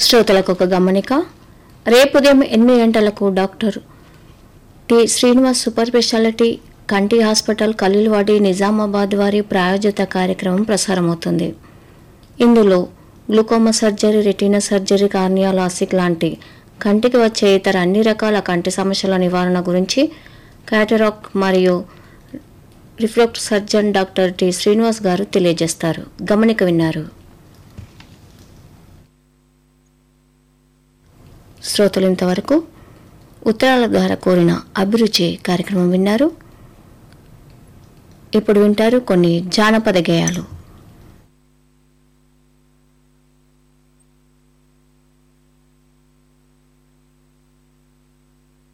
శ్రోతలకు ఒక గమనిక రేపు ఉదయం ఎనిమిది గంటలకు doctor T Srinivas super speciality కంటి హాస్పిటల్ ఖలీల్వాడి నిజామాబాద్ వారి ప్రాయోజిత కార్యక్రమం ప్రసారమవుతుంది ఇందులో glaucoma surgery retina surgery cornea LASIK లాంటి కంటికి వచ్చే ఇతర అన్ని రకాల కంటి సమస్యల నివారణ గురించి క్యాటరాక్ మరియు reflect surgeon doctor T Srinivas garu తెలియజేస్తారు గమనిక విన్నారు శ్రోతలు ఇంతవరకు ఉత్తరాల ద్వారా కోరిన అభిరుచి కార్యక్రమం విన్నారు ఇప్పుడు వింటారు కొన్ని జానపద గేయాలు